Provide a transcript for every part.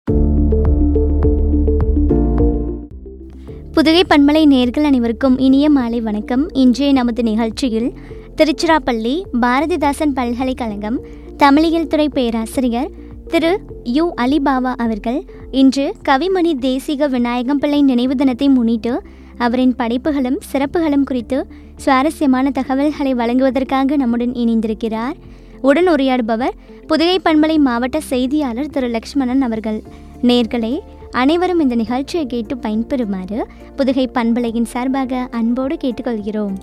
புதுகை பண்பலை நேர்கள் அனைவருக்கும் இனிய மாலை வணக்கம் இன்றைய நமது நிகழ்ச்சியில் திருச்சிராப்பள்ளி பாரதிதாசன் பல்கலைக்கழகம் தமிழியல் துறை பேராசிரியர் திரு யு அலிபாபா அவர்கள் இன்று கவிமணி தேசிக விநாயகம் பிள்ளை நினைவு தினத்தை முன்னிட்டு அவரின் படைப்புகளும் சிறப்புகளும் குறித்து சுவாரஸ்யமான தகவல்களை வழங்குவதற்காக நம்முடன் இணைந்திருக்கிறார் உடன் உரையாடுபவர் புதுகை பண்பலை மாவட்ட செய்தியாளர் திரு லக்ஷ்மணன் அவர்கள் நேர்களே அனைவரும் இந்த நிகழ்ச்சியை கேட்டு பயன்பெறுமாறு புதுகை பண்பலையின் சார்பாக அன்போடு கேட்டுக்கொள்கிறோம்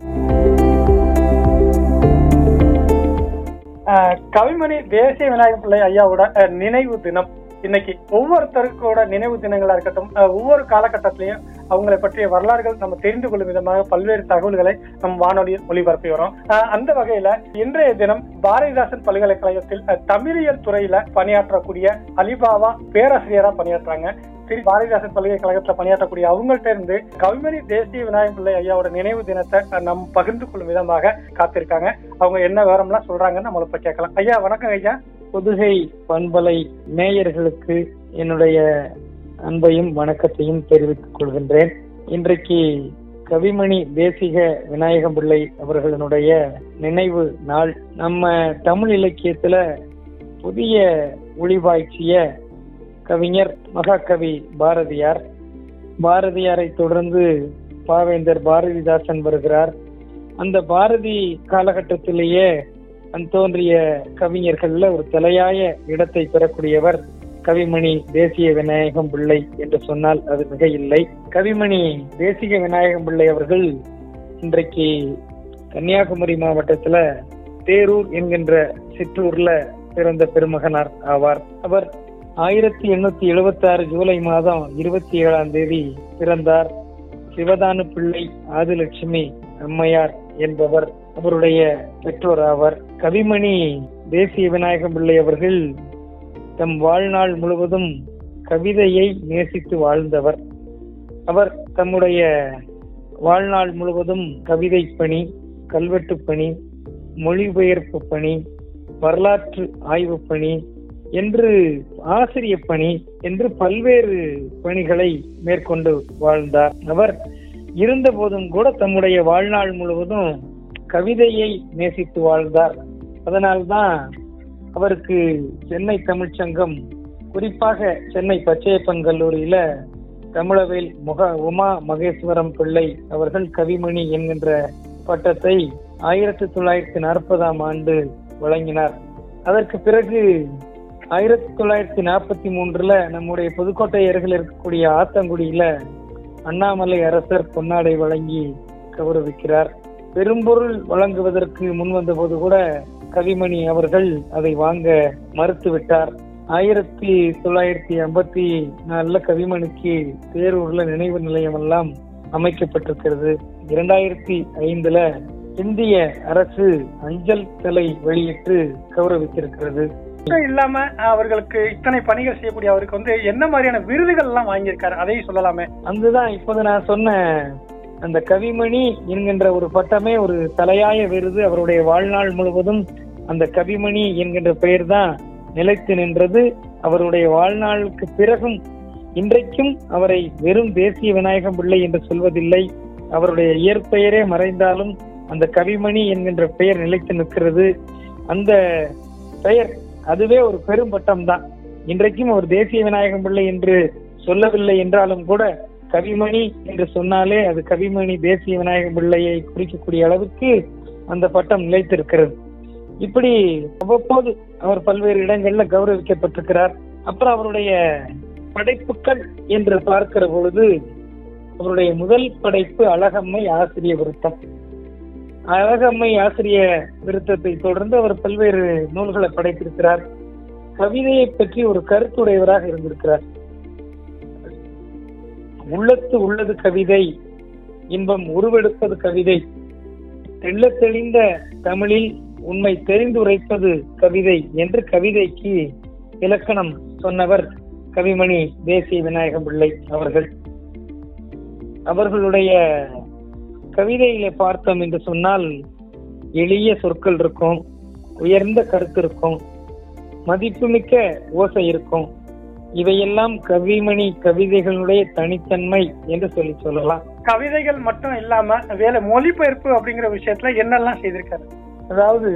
ஆஹ் கவிமணி தேசிய விநாயகர் பிள்ளை ஐயாவோட அஹ், நினைவு தினம் இன்னைக்கு ஒவ்வொருத்தருக்கோட நினைவு தினங்களா இருக்கட்டும் அஹ், ஒவ்வொரு காலகட்டத்திலையும் அவங்களை பற்றிய வரலாறுகள் நம்ம தெரிந்து கொள்ளும் விதமாக பல்வேறு தகவல்களை நம் வானொலியில் ஒளிபரப்பி வரோம் ஆஹ், அந்த வகையில இன்றைய தினம் பாரதிதாசன் பல்கலைக்கழகத்தில் அஹ், தமிழியல் துறையில பணியாற்றக்கூடிய அலிபாபா பேராசிரியரா பணியாற்றுறாங்க திரு பாரதிதாசன் பல்கலைக்கழகத்துல பணியாற்றக்கூடிய அவங்கள்ட்ட இருந்து கவிமணி தேசிய விநாயகர் பிள்ளை ஐயாவோட நினைவு தினத்தை அஹ், நம் பகிர்ந்து கொள்ளும் விதமாக காத்திருக்காங்க அவங்க என்ன விவரம்லாம் சொல்றாங்கன்னு நம்மள இப்ப கேட்கலாம் ஐயா வணக்கம் ஐயா புதுகை பண்பலை நேயர்களுக்கு என்னுடைய அன்பையும் வணக்கத்தையும் தெரிவித்துக் கொள்கின்றேன் இன்றைக்கு கவிமணி தேசிக விநாயகம் பிள்ளை அவர்களுடைய நினைவு நாள் நம்ம தமிழ் இலக்கியத்துல புதிய ஒளிவாய்ச்சிய கவிஞர் மகாகவி பாரதியார் பாரதியாரை தொடர்ந்து பாவேந்தர் பாரதிதாசன் வருகிறார் அந்த பாரதி காலகட்டத்திலேயே அந் தோன்றிய கவிஞர்கள்ல ஒரு தலையாய இடத்தை பெறக்கூடியவர் கவிமணி தேசிய விநாயகம் பிள்ளை என்று சொன்னால் அது மிக இல்லை கவிமணி தேசிக விநாயகம் பிள்ளை அவர்கள் இன்றைக்கு கன்னியாகுமரி மாவட்டத்துல தேரூர் என்கின்ற சிற்றூர்ல பிறந்த பெருமகனார் ஆவார் அவர் ஆயிரத்தி எண்ணூத்தி எழுபத்தி ஆறு ஜூலை மாதம் இருபத்தி ஏழாம் தேதி பிறந்தார் சிவதானு பிள்ளை ஆதிலட்சுமி அம்மையார் என்பவர் அவருடைய பெற்றோர் ஆவர் கவிமணி தேசிய விநாயகம் பிள்ளை அவர்கள் தம் வாழ்நாள் முழுவதும் கவிதையை நேசித்து வாழ்ந்தவர் அவர் தம்முடைய வாழ்நாள் முழுவதும் கவிதை பணி கல்வெட்டு பணி மொழிபெயர்ப்பு பணி வரலாற்று ஆய்வு பணி என்று ஆசிரிய பணி என்று பல்வேறு பணிகளை மேற்கொண்டு வாழ்ந்தார் அவர் இருந்த போதும் கூட தம்முடைய வாழ்நாள் முழுவதும் கவிதையை நேசித்து வாழ்ந்தார் அதனால்தான் அவருக்கு சென்னை தமிழ்ச்சங்கம் குறிப்பாக சென்னை பச்சையப்பன் கல்லூரியில தமிழவேல் முக உமா மகேஸ்வரம் பிள்ளை அவர்கள் கவிமணி என்கின்ற பட்டத்தை ஆயிரத்தி தொள்ளாயிரத்தி நாற்பதாம் ஆண்டு வழங்கினார் அதற்கு பிறகு ஆயிரத்தி தொள்ளாயிரத்தி நாற்பத்தி மூன்றுல நம்முடைய புதுக்கோட்டை அருகில் இருக்கக்கூடிய ஆத்தங்குடியில அண்ணாமலை அரசர் பொன்னாடை வழங்கி கௌரவிக்கிறார் பெரும்பொருள் வழங்குவதற்கு முன்வந்த போது கூட கவிமணி அவர்கள் அதை வாங்க மறுத்துவிட்டார் ஆயிரத்தி தொள்ளாயிரத்தி ஐம்பத்தி நாலுல கவிமணிக்கு தேரூர்ல நினைவு நிலையம் எல்லாம் அமைக்கப்பட்டிருக்கிறது இரண்டாயிரத்தி ஐந்துல இந்திய அரசு அஞ்சல் தலை வெளியிட்டு கௌரவித்திருக்கிறது மட்டும் இல்லாம அவர்களுக்கு இத்தனை பணிகள் செய்யக்கூடிய அவருக்கு வந்து என்ன மாதிரியான விருதுகள் எல்லாம் வாங்கியிருக்காரு அதையும் சொல்லலாமே அங்குதான் இப்போது நான் சொன்ன அந்த கவிமணி என்கின்ற ஒரு பட்டமே ஒரு தலையாய விருது அவருடைய வாழ்நாள் முழுவதும் அந்த கவிமணி என்கின்ற பெயர் தான் நிலைத்து நின்றது அவருடைய வாழ்நாளுக்கு பிறகும் இன்றைக்கும் அவரை வெறும் தேசிய விநாயகம் பிள்ளை என்று சொல்வதில்லை அவருடைய இயற்பெயரே மறைந்தாலும் அந்த கவிமணி என்கின்ற பெயர் நிலைத்து நிற்கிறது அந்த பெயர் அதுவே ஒரு பெரும் பட்டம் தான் இன்றைக்கும் அவர் தேசிய விநாயகம் பிள்ளை என்று சொல்லவில்லை என்றாலும் கூட கவிமணி என்று சொன்னாலே அது கவிமணி தேசிய விநாயகம் பிள்ளையை குறிக்கக்கூடிய அளவுக்கு அந்த பட்டம் நிலைத்திருக்கிறது இப்படி அவ்வப்போது அவர் பல்வேறு இடங்கள்ல கௌரவிக்கப்பட்டிருக்கிறார் அப்புறம் அவருடைய படைப்புகள் என்று பார்க்கிற பொழுது அவருடைய முதல் படைப்பு அழகம்மை ஆசிரிய விருத்தம் அழகம்மை ஆசிரிய விருத்தத்தை தொடர்ந்து அவர் பல்வேறு நூல்களை படைத்திருக்கிறார் கவிதையை பற்றி ஒரு கருத்துடையவராக இருந்திருக்கிறார் உள்ளத்து உள்ளது கவிதை இன்பம் உருவெடுப்பது கவிதை தெள்ளத் தெளிந்த தமிழில் உண்மை தெரிந்துரைப்பது கவிதை என்று கவிதைக்கு இலக்கணம் சொன்னவர் கவிமணி தேசிய விநாயகம் பிள்ளை அவர்கள் அவர்களுடைய கவிதையில பார்த்தோம் என்று சொன்னால் எளிய சொற்கள் இருக்கும் உயர்ந்த கருத்து இருக்கும் மதிப்புமிக்க ஓசை இருக்கும் இவையெல்லாம் கவிமணி கவிதைகளுடைய தனித்தன்மை என்று சொல்லி சொல்லலாம் கவிதைகள் மட்டும் இல்லாம வேலை மொழிபெயர்ப்பு அப்படிங்கிற விஷயத்துல என்னெல்லாம் செய்திருக்காரு அதாவது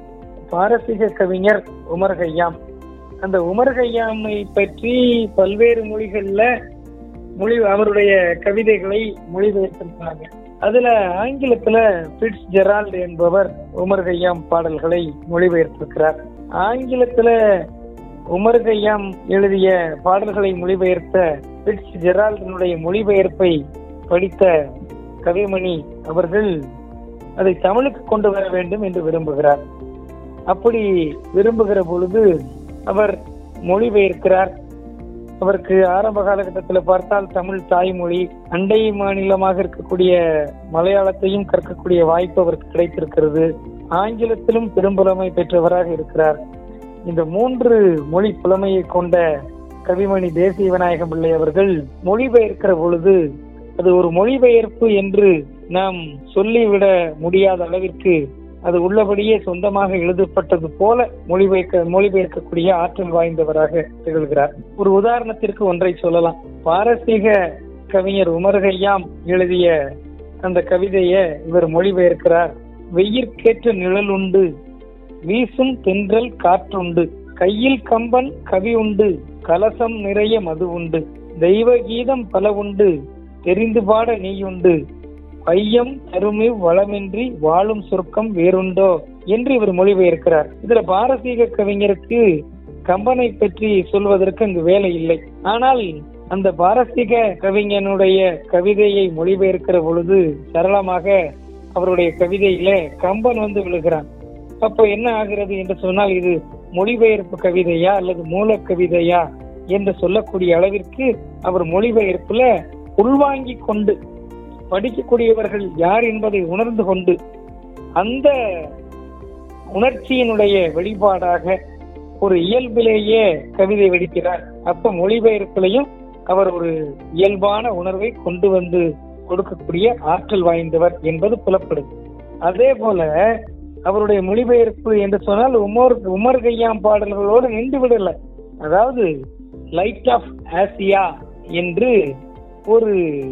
பாரசீக கவிஞர் உமர் கய்யாம் அந்த உமர் கய்யாமை பற்றி பல்வேறு மொழிகள்ல மொழி அவருடைய கவிதைகளை மொழிபெயர்த்திருக்காங்க அதுல ஆங்கிலத்துல பிட்ஸ் ஜெரால்டு என்பவர் உமர் கய்யாம் பாடல்களை மொழிபெயர்த்திருக்கிறார் ஆங்கிலத்துல உமர் கய்யாம் எழுதிய பாடல்களை மொழிபெயர்த்த பிட்ஸ் ஜெரால்டினுடைய மொழிபெயர்ப்பை படித்த கவிமணி அவர்கள் அதை தமிழுக்கு கொண்டு வர வேண்டும் என்று விரும்புகிறார் அப்படி விரும்புகிற பொழுது அவர் மொழிபெயர்க்கிறார் அவருக்கு ஆரம்ப காலகட்டத்தில் பார்த்தால் தமிழ் தாய்மொழி அண்டை மாநிலமாக இருக்கக்கூடிய மலையாளத்தையும் கற்கக்கூடிய வாய்ப்பு அவருக்கு கிடைத்திருக்கிறது ஆங்கிலத்திலும் பெரும்புலமை பெற்றவராக இருக்கிறார் இந்த மூன்று மொழி புலமையை கொண்ட கவிமணி தேசிய விநாயகம் பிள்ளை அவர்கள் மொழிபெயர்க்கிற பொழுது அது ஒரு மொழிபெயர்ப்பு என்று நாம் சொல்லிவிட முடியாத அளவிற்கு அது உள்ளபடியே சொந்தமாக எழுதப்பட்டது போல மொழிபெயர்க்க மொழிபெயர்க்கக்கூடிய ஆற்றல் வாய்ந்தவராக திகழ்கிறார் ஒரு உதாரணத்திற்கு ஒன்றை சொல்லலாம் பாரசீக கவிஞர் உமர் கய்யாம் எழுதிய அந்த கவிதையை இவர் மொழிபெயர்க்கிறார் வெயிற்கேற்ற நிழல் உண்டு வீசும் தென்றல் காற்றுண்டு கையில் கம்பன் கவி உண்டு கலசம் நிறைய மது உண்டு தெய்வ கீதம் பல உண்டு தெரிந்து பாட நீயுண்டு பையம் தருமி வளமின்றி வாழும் சொர்க்கம் வேறுண்டோ என்று இவர் மொழிபெயர்க்கிறார் இதுல பாரசீக கவிஞருக்கு கம்பனை பற்றி சொல்வதற்கு அங்கு வேலை இல்லை ஆனால் அந்த பாரசீக கவிஞனுடைய கவிதையை மொழிபெயர்க்கிற பொழுது சரளமாக அவருடைய கவிதையில கம்பன் வந்து விழுகிறான் அப்போ என்ன ஆகிறது என்று சொன்னால் இது மொழிபெயர்ப்பு கவிதையா அல்லது மூல கவிதையா என்று சொல்லக்கூடிய அளவிற்கு அவர் மொழிபெயர்ப்புல உள்வாங்கிக் கொண்டு படிக்கக்கூடியவர்கள் யார் என்பதை உணர்ந்து கொண்டு அந்த உணர்ச்சியினுடைய வெளிப்பாடாக ஒரு இயல்பிலேயே கவிதை வெடிக்கிறார் அப்ப மொழிபெயர்ப்பிலையும் அவர் ஒரு இயல்பான உணர்வை கொண்டு வந்து கொடுக்கக்கூடிய ஆற்றல் வாய்ந்தவர் என்பது புலப்படுது அதே போல அவருடைய மொழிபெயர்ப்பு என்று சொன்னால் உமர் உமர் கையாம் பாடல்களோடு நின்று விடல அதாவது லைட் ஆஃப் ஆசியா என்று ஒரு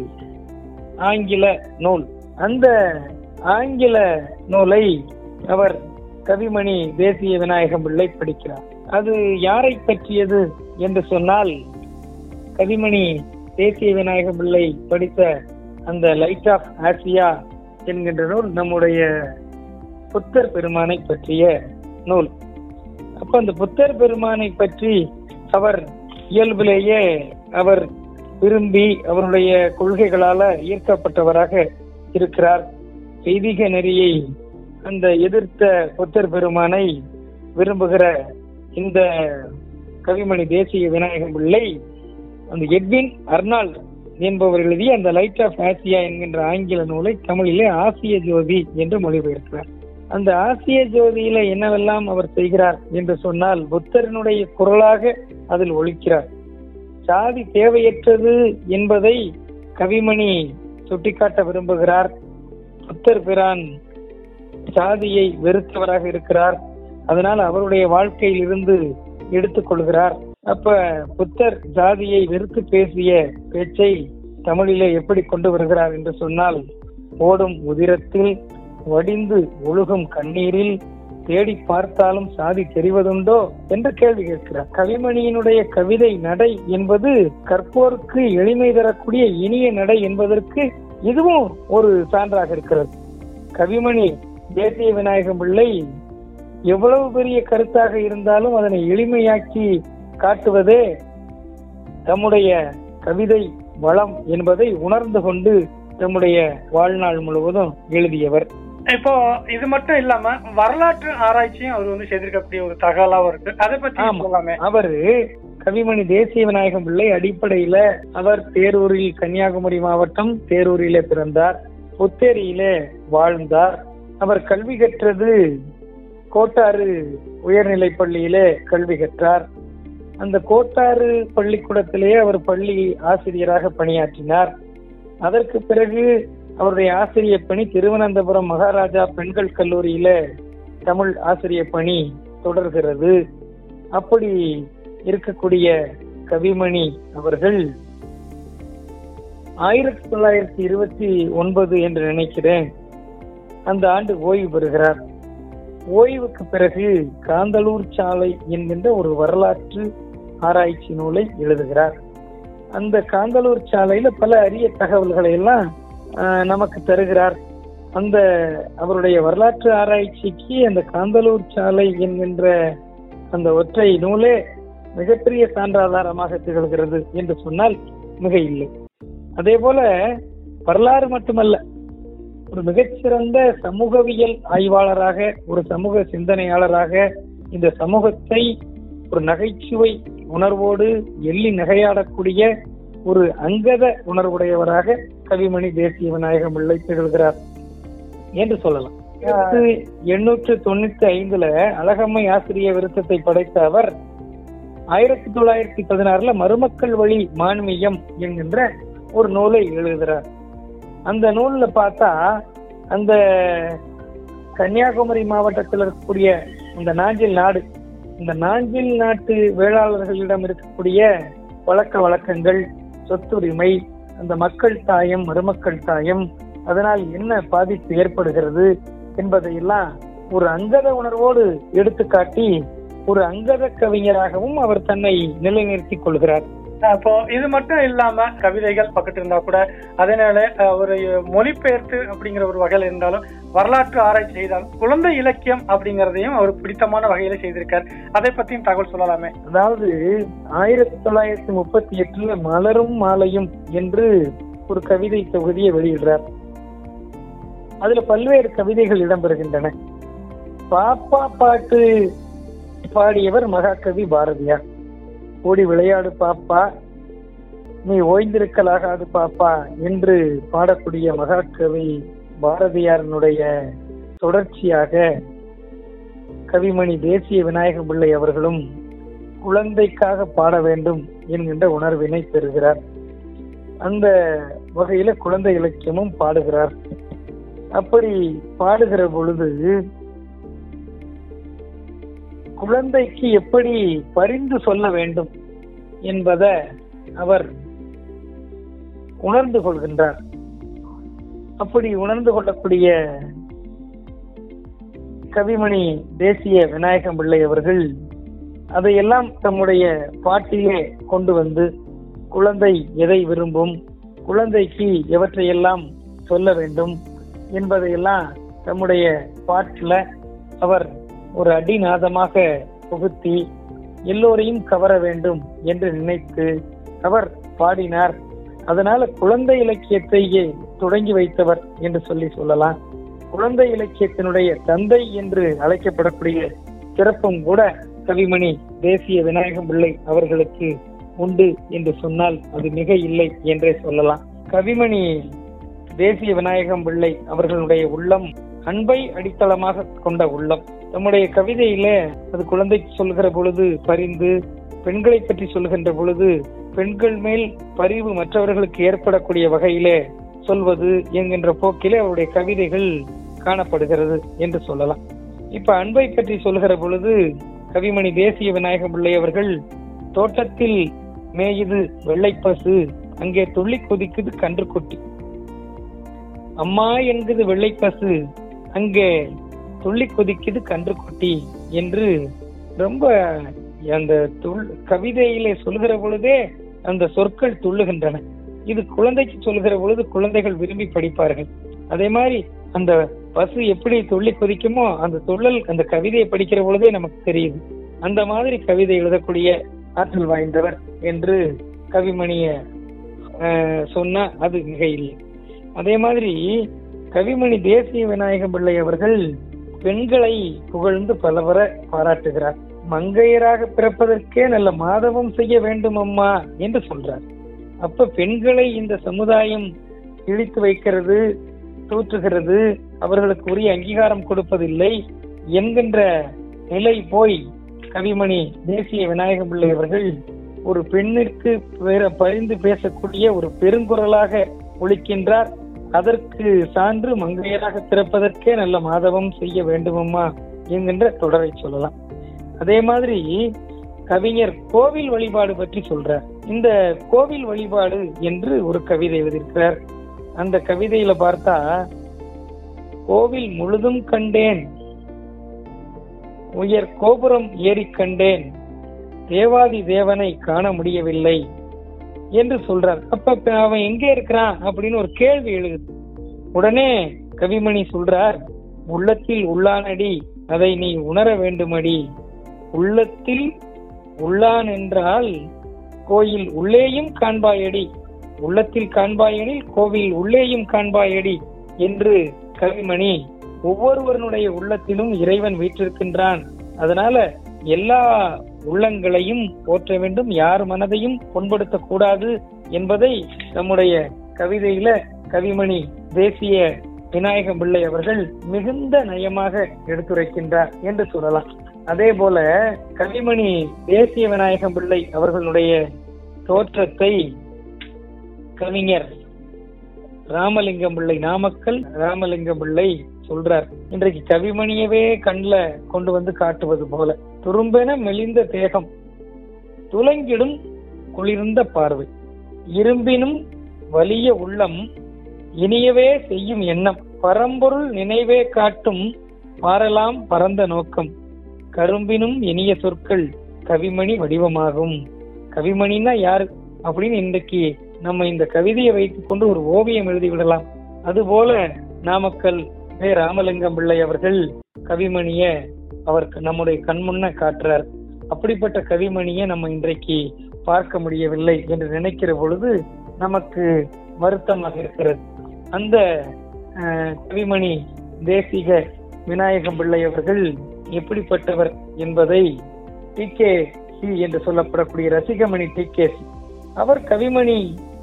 ஆங்கில நூல் அந்த ஆங்கில நூலை அவர் கவிமணி தேசிய விநாயகம் பிள்ளை படிக்கிறார் அது யாரை பற்றியது என்று சொன்னால் கவிமணி தேசிய விநாயகம் பிள்ளை படித்த அந்த லைட் ஆஃப் ஆசியா என்கின்ற நூல் நம்முடைய புத்தர் பெருமானை பற்றிய நூல் அப்ப அந்த புத்தர் பெருமானை பற்றி அவர் இயல்பிலேயே அவர் விரும்பி அவருடைய கொள்கைகளால ஈர்க்கப்பட்டவராக இருக்கிறார் செய்திக நெறியை அந்த எதிர்த்த புத்தர் பெருமானை விரும்புகிற இந்த கவிமணி தேசிய விநாயகம் பிள்ளை அந்த எட்வின் அர்னால்ட் என்பவர் எழுதிய அந்த லைட் ஆஃப் ஆசியா என்கின்ற ஆங்கில நூலை தமிழிலே ஆசிய ஜோதி என்று மொழிபெயர்க்கிறார் அந்த ஆசிய ஜோதியில என்னவெல்லாம் அவர் செய்கிறார் என்று சொன்னால் புத்தரனுடைய குரலாக அதில் ஒழிக்கிறார் சாதி தேவையற்றது என்பதை கவிமணி சுட்டிக்காட்ட விரும்புகிறார் புத்தர் பிரான் சாதியை வெறுத்தவராக இருக்கிறார் அதனால் அவருடைய வாழ்க்கையில் இருந்து எடுத்துக்கொள்கிறார் அப்ப புத்தர் ஜாதியை வெறுத்து பேசிய பேச்சை தமிழிலே எப்படி கொண்டு வருகிறார் என்று சொன்னால் ஓடும் உதிரத்தில் வடிந்து ஒழுகும் கண்ணீரில் தேடி பார்த்தாலும் சாதி தெரிவதுண்டோ என்று கேள்வி கேட்கிறார் கவிமணியினுடைய கவிதை நடை என்பது கற்போருக்கு எளிமை தரக்கூடிய இனிய நடை என்பதற்கு இதுவும் ஒரு சான்றாக இருக்கிறது கவிமணி தேசிய விநாயகம் பிள்ளை எவ்வளவு பெரிய கருத்தாக இருந்தாலும் அதனை எளிமையாக்கி காட்டுவதே தம்முடைய கவிதை வளம் என்பதை உணர்ந்து கொண்டு தம்முடைய வாழ்நாள் முழுவதும் எழுதியவர் இப்போ இது மட்டும் இல்லாம வரலாற்று ஆராய்ச்சியும் அவர் வந்து செய்திருக்கக்கூடிய ஒரு தகவலாவும் இருக்கு அதை பத்தி ஆமா. சொல்லாமே அவரு கவிமணி தேசிய விநாயகம் பிள்ளை அடிப்படையில அவர் தேரூரில் கன்னியாகுமரி மாவட்டம் தேரூரிலே பிறந்தார் புத்தேரியிலே வாழ்ந்தார் அவர் கல்வி கற்றது கோட்டாறு உயர்நிலை பள்ளியிலே கல்வி கற்றார் அந்த கோட்டாறு பள்ளிக்கூடத்திலேயே அவர் பள்ளி ஆசிரியராக பணியாற்றினார் அதற்கு பிறகு அவருடைய ஆசிரியர் பணி திருவனந்தபுரம் மகாராஜா பெண்கள் கல்லூரியில தமிழ் ஆசிரியர் பணி தொடர்கிறது அப்படி இருக்கக்கூடிய கவிமணி அவர்கள் ஆயிரத்தி தொள்ளாயிரத்தி இருபத்தி ஒன்பது என்று நினைக்கிறேன் அந்த ஆண்டு ஓய்வு பெறுகிறார் ஓய்வுக்கு பிறகு காந்தலூர் சாலை என்கின்ற ஒரு வரலாற்று ஆராய்ச்சி நூலை எழுதுகிறார் அந்த காந்தலூர் சாலையில பல அரிய தகவல்களை எல்லாம் ஆஹ், நமக்கு தருகிறார் அந்த அவருடைய வரலாற்று ஆராய்ச்சிக்கு அந்த காந்தலூர் சாலை என்கின்ற அந்த ஒற்றை நூலே மிகப்பெரிய சான்றாதாரமாக திகழ்கிறது என்று சொன்னால் மிக இல்லை அதே போல வரலாறு மட்டுமல்ல ஒரு மிகச்சிறந்த சமூகவியல் ஆய்வாளராக ஒரு சமூக சிந்தனையாளராக இந்த சமூகத்தை ஒரு நகைச்சுவை உணர்வோடு எள்ளி நகையாடக்கூடிய ஒரு அங்கத உணர்வுடையவராக கவிமணி தேசிய விநாயகம் பிள்ளை திகழ்கிறார் என்று சொல்லலாம் ஆயிரத்து எண்ணூற்று தொண்ணூத்தி ஐந்துல அழகம்மை ஆசிரிய விருத்தத்தை படைத்த அவர் ஆயிரத்தி தொள்ளாயிரத்தி பதினாறுல மருமக்கள் வழி மான்மியம் என்கின்ற ஒரு நூலை எழுதுகிறார் அந்த நூல்ல பார்த்தா அந்த கன்னியாகுமரி மாவட்டத்தில் இருக்கக்கூடிய இந்த நாஞ்சில் நாடு இந்த நாஞ்சில் நாட்டு வேளாளர்களிடம் இருக்கக்கூடிய வழக்க வழக்கங்கள் சொத்துரிமை அந்த மக்கள் தாயம் மருமக்கள் தாயம் அதனால் என்ன பாதிப்பு ஏற்படுகிறது என்பதையெல்லாம் ஒரு அங்கத உணர்வோடு எடுத்துக்காட்டி ஒரு அங்கத கவிஞராகவும் அவர் தன்னை நிலைநிறுத்திக் கொள்கிறார் அப்போ இது மட்டும் இல்லாம கவிதைகள் பக்கத்து இருந்தா கூட அதனால அஹ், ஒரு மொழிபெயர்த்து அப்படிங்கிற ஒரு வகையில் இருந்தாலும் வரலாற்று ஆராய்ச்சி செய்தால் குழந்தை இலக்கியம் அப்படிங்கறதையும் அவர் பிடித்தமான வகையில செய்திருக்கார் அதை பத்தியும் தகவல் சொல்லலாமே அதாவது ஆயிரத்தி தொள்ளாயிரத்தி முப்பத்தி எட்டுல மலரும் மாலையும் என்று ஒரு கவிதை தொகுதியை வெளியிடுறார் அதுல பல்வேறு கவிதைகள் இடம்பெறுகின்றன பாப்பா பாட்டு பாடியவர் மகாகவி பாரதியார் ஓடி விளையாடு பாப்பா நீ ஓய்ந்திருக்கலாகாது பாப்பா என்று பாடக்கூடிய மகாகவி பாரதியாரனுடைய தொடர்ச்சியாக கவிமணி தேசிய விநாயக பிள்ளை அவர்களும் குழந்தைக்காக பாட வேண்டும் என்கின்ற உணர்வினை பெறுகிறார் அந்த வகையில குழந்தை இலக்கியமும் பாடுகிறார் அப்படி பாடுகிற பொழுது குழந்தைக்கு எப்படி பரிந்து சொல்ல வேண்டும் என்பதை அவர் உணர்ந்து கொள்கின்றார் அப்படி உணர்ந்து கொள்ளக்கூடிய கவிமணி தேசிய விநாயகம் பிள்ளை அவர்கள் அதையெல்லாம் தம்முடைய பாட்டிலே கொண்டு வந்து குழந்தை எதை விரும்பும் குழந்தைக்கு எவற்றையெல்லாம் சொல்ல வேண்டும் என்பதையெல்லாம் தம்முடைய பாட்டில் அவர் ஒரு அடிநாதமாக புகுத்தி எல்லோரையும் கவர வேண்டும் என்று நினைத்து அவர் பாடினார் அதனால குழந்தை இலக்கியத்தையே தொடங்கி வைத்தவர் என்று சொல்லி சொல்லலாம் குழந்தை இலக்கியத்தினுடைய தந்தை என்று அழைக்கப்படக்கூடிய சிறப்பும் கூட கவிமணி தேசிய விநாயகம் பிள்ளை அவர்களுக்கு உண்டு என்று சொன்னால் அது மிக இல்லை என்றே சொல்லலாம் கவிமணி தேசிய விநாயகம் பிள்ளை அவர்களுடைய உள்ளம் அன்பை அடித்தளமாக கொண்ட உள்ளம் நம்முடைய கவிதையில அது குழந்தைக்கு சொல்கிற பொழுது பரிந்து பெண்களை பற்றி சொல்கின்ற பொழுது பெண்கள் மேல் பரிவு மற்றவர்களுக்கு ஏற்படக்கூடிய வகையிலே சொல்வது என்கின்ற போக்கிலே அவருடைய கவிதைகள் காணப்படுகிறது என்று சொல்லலாம் இப்ப அன்பை பற்றி சொல்கிற பொழுது கவிமணி தேசிய விநாயக பிள்ளை அவர்கள் தோட்டத்தில் மேயுது வெள்ளைப்பசு அங்கே துள்ளி குதிக்குது கன்றுக்குட்டி அம்மா என்குது வெள்ளைப்பசு அங்கே துள்ளி குதிக்குது கன்றுக்குட்டி என்று ரொம்ப அந்த துள் கவிதையிலே சொல்கிற பொழுதே அந்த சொற்கள் துள்ளுகின்றன இது குழந்தைக்கு சொல்கிற பொழுது குழந்தைகள் விரும்பி படிப்பார்கள் அதே மாதிரி அந்த பசு எப்படி துள்ளி குதிக்குமோ அந்த துள்ளல் அந்த கவிதையை படிக்கிற பொழுதே நமக்கு தெரியுது அந்த மாதிரி கவிதை எழுதக்கூடிய ஆற்றல் வாய்ந்தவர் என்று கவிமணிய அஹ், சொன்னா அது மிக இல்லை அதே மாதிரி கவிமணி தேசிய விநாயகம் பிள்ளை அவர்கள் பெண்களை புகழ்ந்து பலவர பாராட்டுகிறார் மங்கையராக பிறப்பதற்கே நல்ல மாதவம் செய்ய வேண்டும் அம்மா என்று சொல்றார் அப்ப பெண்களை இந்த சமுதாயம் இழித்து வைக்கிறது தூற்றுகிறது அவர்களுக்கு உரிய அங்கீகாரம் கொடுப்பதில்லை என்கின்ற நிலை போய் கவிமணி தேசிய விநாயக பிள்ளை அவர்கள் ஒரு பெண்ணிற்கு வேற பரிந்து பேசக்கூடிய ஒரு பெருங்குரலாக ஒழிக்கின்றார் அதற்கு சான்று மங்கையராக பிறப்பதற்கே நல்ல மாதவம் செய்ய வேண்டுமம்மா என்கின்ற தொடரை சொல்லலாம் அதே மாதிரி கவிஞர் கோவில் வழிபாடு பற்றி சொல்றார் இந்த கோவில் வழிபாடு என்று ஒரு கவிதை எழுதியிருக்கிறார் அந்த கவிதையில பார்த்தா கோவில் முழுதும் கண்டேன் உயர் கோபுரம் ஏறி கண்டேன் தேவாதி தேவனை காண முடியவில்லை என்று சொல்றார் அப்ப இப்ப அவன் எங்க இருக்கிறான் அப்படின்னு ஒரு கேள்வி எழுது உடனே கவிமணி சொல்றார் உள்ளத்தில் உள்ளானடி அதை நீ உணர வேண்டுமடி உள்ளத்தில் உள்ளான் என்றால் கோயில் உள்ளேயும் காண்பாயடி உள்ளத்தில் காண்பாயெனில் கோவில் உள்ளேயும் காண்பாயடி என்று கவிமணி ஒவ்வொருவருடைய உள்ளத்திலும் இறைவன் வீற்றிருக்கின்றான் அதனால எல்லா உள்ளங்களையும் போற்ற வேண்டும் யார் மனதையும் புண்படுத்தக் கூடாது என்பதை நம்முடைய கவிதையில கவிமணி தேசிய விநாயகம் பிள்ளை அவர்கள் மிகுந்த நயமாக எடுத்துரைக்கின்றார் என்று சொல்லலாம் அதே போல கவிமணி தேசிய விநாயகம் பிள்ளை அவர்களுடைய தோற்றத்தை கவிஞர் ராமலிங்கம் பிள்ளை நாமக்கல் ராமலிங்கம் பிள்ளை சொல்றார் இன்றைக்கு கவிமணியவே கண்ல கொண்டு வந்து காட்டுவது போல துரும்பென மெலிந்த தேகம் துலங்கிடும் குளிர்ந்த பார்வை இரும்பினும் வலிய உள்ளம் இனியவே செய்யும் எண்ணம் பரம்பொருள் நினைவே காட்டும் மாறலாம் பரந்த நோக்கம் கரும்பினும் இனிய சொற்கள் கவிமணி வடிவமாகும் கவிமணின்னா யாரு அப்படின்னு இன்றைக்கு நம்ம இந்த கவிதையை வைத்துக் கொண்டு ஒரு ஓவியம் எழுதி விடலாம் அதுபோல நாமக்கல் வே ராமலிங்கம் பிள்ளை அவர்கள் கவிமணிய அவர் நம்முடைய கண்முன்ன காட்டுறார் அப்படிப்பட்ட கவிமணியை நம்ம இன்றைக்கு பார்க்க முடியவில்லை என்று நினைக்கிற பொழுது நமக்கு வருத்தமாக இருக்கிறது அந்த அஹ், கவிமணி தேசிக விநாயகம் பிள்ளை அவர்கள் எப்படிப்பட்டவர் என்பதை டி கே சி என்று சொல்லப்படக்கூடிய ரசிகமணி டி கே சி அவர் கவிமணி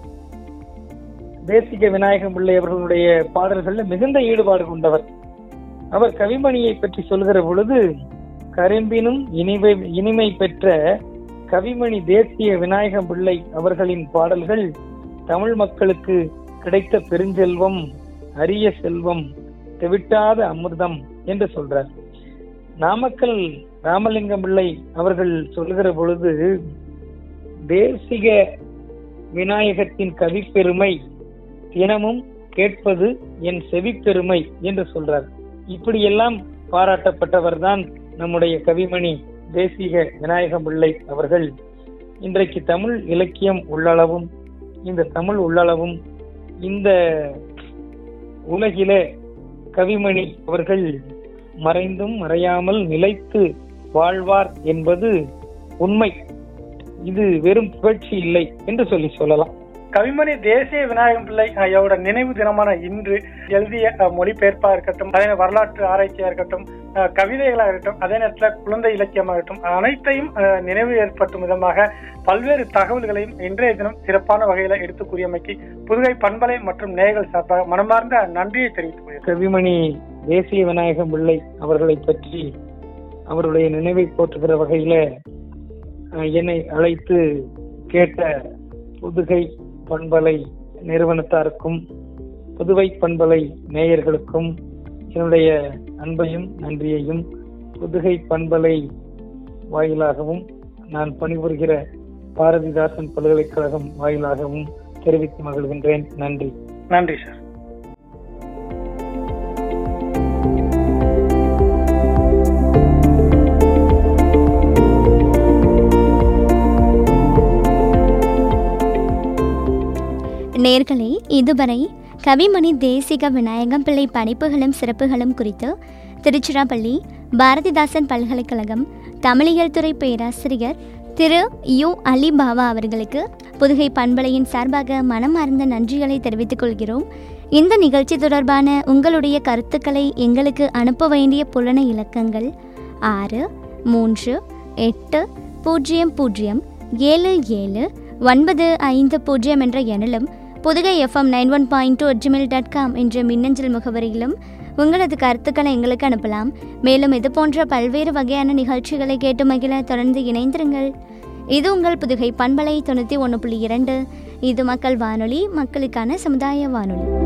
தேசிக விநாயகம் பிள்ளை அவர்களுடைய பாடல்கள்ல மிகுந்த ஈடுபாடு கொண்டவர் அவர் கவிமணியை பற்றி சொல்கிற பொழுது கரும்பினும் இனிமை இனிமை பெற்ற கவிமணி தேசிய விநாயகம் பிள்ளை அவர்களின் பாடல்கள் தமிழ் மக்களுக்கு கிடைத்த பெருஞ்செல்வம் அரிய செல்வம் தெவிட்டாத அமிர்தம் என்று சொல்றார் நாமக்கல் ராமலிங்கம் பிள்ளை அவர்கள் சொல்கிற பொழுது தேசிக விநாயகத்தின் கவிப்பெருமை தினமும் கேட்பது என் செவிப்பெருமை என்று சொல்றார் இப்படியெல்லாம் பாராட்டப்பட்டவர்தான் நம்முடைய கவிமணி தேசிக விநாயகம் பிள்ளை அவர்கள் இன்றைக்கு தமிழ் இலக்கியம் உள்ளளவும் இந்த தமிழ் உள்ளளவும் இந்த உலகிலே கவிமணி அவர்கள் மறைந்தும் மறையாமல் நிலைத்து வாழ்வார் என்பது உண்மை இது வெறும் புகழ்ச்சி இல்லை என்று சொல்லி சொல்லலாம் கவிமணி தேசிய விநாயகம் பிள்ளை ஐயாவோட நினைவு தினமான இன்று எழுதிய அஹ், மொழிபெயர்ப்பா இருக்கட்டும் அதே வரலாற்று ஆராய்ச்சியா இருக்கட்டும் அஹ், கவிதைகளா இருக்கட்டும் அதே நேரத்துல குழந்தை இலக்கியமாகட்டும் அனைத்தையும் அஹ், நினைவு ஏற்படுத்தும் விதமாக பல்வேறு தகவல்களையும் இன்றைய தினம் சிறப்பான வகையில எடுத்து கூறியமைக்கு புதுகை பண்பலை மற்றும் நேயர்கள் சார்பாக மனமார்ந்த நன்றியை தெரிவித்துக் கொள்கிறேன் கவிமணி தேசிய விநாயகம் பிள்ளை அவர்களை பற்றி அவருடைய நினைவை போற்றுகிற வகையில அஹ், என்னை அழைத்து கேட்ட புதுகை பண்பலை நிறுவனத்தாருக்கும் புதுவை பண்பலை நேயர்களுக்கும் என்னுடைய அன்பையும் நன்றியையும் புதுகை பண்பலை வாயிலாகவும் நான் பணிபுரிகிற பாரதிதாசன் பல்கலைக்கழகம் வாயிலாகவும் தெரிவித்து மகிழ்கின்றேன் நன்றி நன்றி சார் நேர்களே இதுவரை கவிமணி தேசிக விநாயகம் பிள்ளை படைப்புகளும் சிறப்புகளும் குறித்து திருச்சிராப்பள்ளி பாரதிதாசன் பல்கலைக்கழகம் தமிழியல் துறை பேராசிரியர் திரு யு அலி பாவா அவர்களுக்கு புதுகை பண்பலையின் சார்பாக மனமார்ந்த நன்றிகளை தெரிவித்துக் கொள்கிறோம் இந்த நிகழ்ச்சி தொடர்பான உங்களுடைய கருத்துக்களை எங்களுக்கு அனுப்ப வேண்டிய புலன இலக்கங்கள் ஆறு மூன்று எட்டு பூஜ்ஜியம் பூஜ்ஜியம் ஏழு ஏழு ஒன்பது ஐந்து பூஜ்ஜியம் என்ற எண்ணிலும் Pudugai FM nine one point two Gmail dot com என்ற மின்னஞ்சல் முகவரியிலும் உங்களது கருத்துக்களை எங்களுக்கு அனுப்பலாம் மேலும் இது போன்ற பல்வேறு வகையான நிகழ்ச்சிகளை கேட்டு மகிழ தொடர்ந்து இணைந்திருங்கள் இது உங்கள் புதுகை பண்பலை தொண்ணூற்றி ஒன்று புள்ளி இரண்டு இது மக்கள் வானொலி மக்களுக்கான சமுதாய வானொலி